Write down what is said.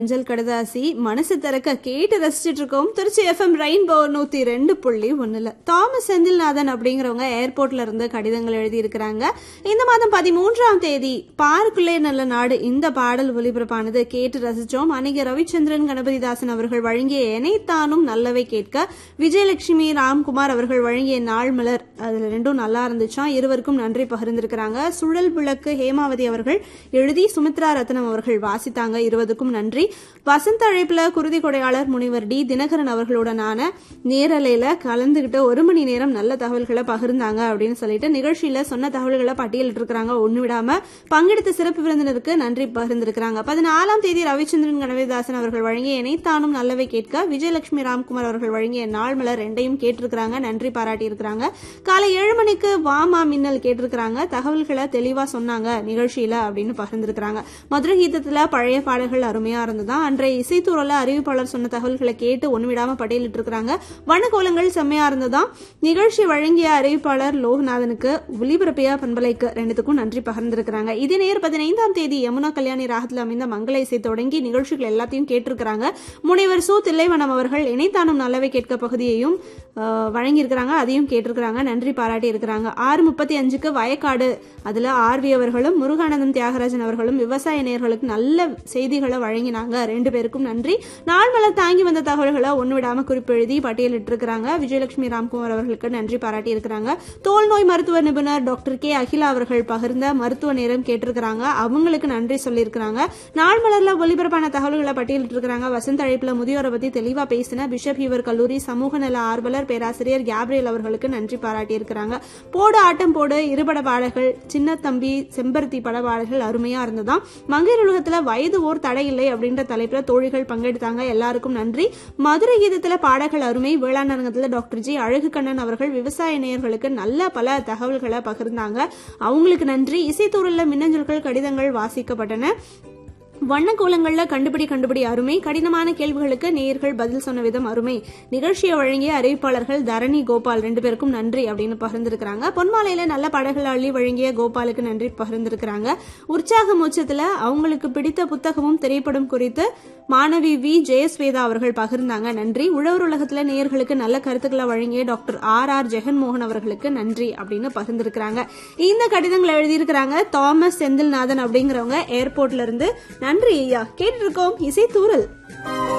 அஞ்சல் கடதாசி மனசு திறக்க கேட்டு ரசிச்சிட்டு இருக்கோம் திருச்சி எஃப்எம் ரெயின்போ நூத்தி ரெண்டு புள்ளி ஒண்ணுல தாமஸ் செந்தில்நாதன் அப்படிங்கிறவங்க ஏர்போர்ட்ல இருந்து கடிதங்கள் எழுதி இருக்கிறாங்க இந்த மாதம் பதிமூன்றாம் தேதி பார்க்குள்ளே நல்ல நாடு இந்த பாடல் ஒலிபரப்பானது கேட்டு ரசிச்சோம் அன்னைக்கு ரவிச்சந்திரன் கணபதிதாசன் அவர்கள் வழங்கிய எனைத்தானும் நல்லவை கேட்க விஜயலட்சுமி ராம்குமார் அவர்கள் வழங்கிய நாள் மலர் அதுல ரெண்டும் நல்லா இருந்துச்சாம் இருவருக்கும் நன்றி பகிர்ந்திருக்கிறாங்க சுழல் விளக்கு ஹேமாவதி அவர்கள் எழுதி சுமித்ரா ரத்னம் அவர்கள் வாசித்தாங்க இருவருக்கும் நன்றி வசந்த அழைப்புல குருதி கொடையாளர் முனைவர் டி தினகரன் அவர்களுடனான நேரலையில கலந்துகிட்டு ஒரு மணி நேரம் நல்ல தகவல்களை பகிர்ந்தாங்க அப்படின்னு சொல்லிட்டு நிகழ்ச்சியில சொன்ன தகவல்களை பட்டியலிட்டு இருக்காங்க ஒண்ணு விடாம பங்கெடுத்த சிறப்பு விருந்தினருக்கு நன்றி பகிர்ந்திருக்கிறாங்க பதினாலாம் தேதி ரவிச்சந்திரன் கணபதிதாசன் அவர்கள் வழங்கிய இணைத்தானும் நல்லவை கேட்க விஜயலட்சுமி ராம்குமார் அவர்கள் வழங்கிய நாள் மலர் ரெண்டையும் கேட்டிருக்கிறாங்க நன்றி பாராட்டி இருக்கிறாங்க காலை ஏழு மணிக்கு வாமா மின்னல் கேட்டிருக்கிறாங்க தகவல்களை தெளிவா சொன்னாங்க நிகழ்ச்சியில அப்படின்னு பகிர்ந்திருக்கிறாங்க மதுரை கீதத்துல பழைய பாடல்கள் அருமையா இருந்ததா அன்றைய இசைத்தூரல அறிவிப்பாளர் சொன்ன தகவல்களை கேட்டு ஒண்ணு விடாம பட்டியலிட்டு இருக்கிறாங்க வண்ணக்கோலங்கள் செம்மையா இருந்ததா நிகழ்ச்சி வழங்கிய அறிவிப்பாளர் லோகநாதனுக்கு ஒலிபரப்பிய பண்பலைக்கு ரெண்டுத்துக்கும் நன்றி பகிர்ந்திருக்கிறாங்க இதே நேர் பதினைந்தாம் தேதி யமுனா கல்யாணி ராகத்தில் அமைந்த மங்கள இசை தொடங்கி நிகழ்ச்சிகள் எல்லாத்தையும் கேட்டிருக்கிறாங்க முனைவர் சு தில்லைவனம் அவர்கள் இணைத்தானும் நல்லவை கேட்க பகுதியையும் அஹ், வழங்கியிருக்கிறாங்க அதையும் கேட்டிருக்கிறாங்க நன்றி பாராட்டி இருக்கிறாங்க ஆறு முப்பத்தி அஞ்சுக்கு வயக்காடு அதுல ஆர்வி அவர்களும் முருகானந்தம் தியாகராஜன் அவர்களும் விவசாய நேயர்களுக்கு நல்ல செய்திகளை வழங்கினாங்க ரெண்டு பேருக்கும் நன்றி நாள் மலர் தாங்கி வந்த தகவல்களை ஒண்ணு விடாம குறிப்பெழுதி பட்டியலிட்டு இருக்கிறாங்க விஜயலட்சுமி ராம்குமார் அவர்களுக்கு நன்றி பாராட்டி இருக்கிறாங்க தோல் நோய் மருத்துவ நிபுணர் டாக்டர் கே அகிலா அவர்கள் பகிர்ந்த மருத்துவ நேரம் கேட்டிருக்கிறாங்க அவங்களுக்கு நன்றி சொல்லியிருக்கிறாங்க நாள் மலர்ல ஒலிபரப்பான தகவல்களை பட்டியலிட்டு இருக்கிறாங்க வசந்த அழைப்புல முதியோரை பத்தி தெளிவா பேசின பிஷப் ஹீவர் கல்லூரி சமூக நல ஆர்வலர் பேராசிரியர் கேப்ரியல் அவர்களுக்கு நன்றி பாராட்டி இருக்கிறாங்க போடு ஆட்டம் போடு இருபட பாடல்கள் சின்ன தம்பி செம்பருத்தி பட பாடல்கள் அருமையா இருந்ததாம் மங்கையர் உலகத்துல வயது ஓர் தடை இல்லை அப்படின்ற தலைப்புல தோழிகள் பங்கெடுத்தாங்க எல்லாருக்கும் நன்றி மதுரை கீதத்துல பாடல்கள் அருமை வேளாண் அரங்கத்துல டாக்டர் ஜி அழகு கண்ணன் அவர்கள் விவசாய நேயர்களுக்கு நல்ல பல தகவல்களை பகிர்ந்தாங்க அவங்களுக்கு நன்றி இசைத்தூரில் மின்னஞ்சல்கள் கடிதங்கள் வாசிக்கப்பட்டன வண்ணக்கோலங்கள்ல கண்டுபிடி கண்டுபிடி அருமை கடினமான கேள்விகளுக்கு நேயர்கள் பதில் சொன்ன விதம் அருமை நிகழ்ச்சியை வழங்கிய அறிவிப்பாளர்கள் தரணி கோபால் ரெண்டு பேருக்கும் நன்றி அப்படின்னு பகிர்ந்திருக்கிறாங்க பொன்மாலையில நல்ல பாடல்கள் அள்ளி வழங்கிய கோபாலுக்கு நன்றி பகிர்ந்திருக்கிறாங்க உற்சாக மோட்சத்துல அவங்களுக்கு பிடித்த புத்தகமும் திரைப்படம் குறித்து மாணவி வி ஜெயஸ்வேதா அவர்கள் பகிர்ந்தாங்க நன்றி உழவர் உலகத்துல நேயர்களுக்கு நல்ல கருத்துக்களை வழங்கிய டாக்டர் ஆர் ஆர் ஜெகன்மோகன் அவர்களுக்கு நன்றி அப்படின்னு பகிர்ந்திருக்கிறாங்க இந்த கடிதங்களை எழுதியிருக்கிறாங்க தாமஸ் செந்தில்நாதன் அப்படிங்கிறவங்க ஏர்போர்ட்ல இருந்து நன்றி ஐயா கேட்டு இருக்கோம் இசை தூரல்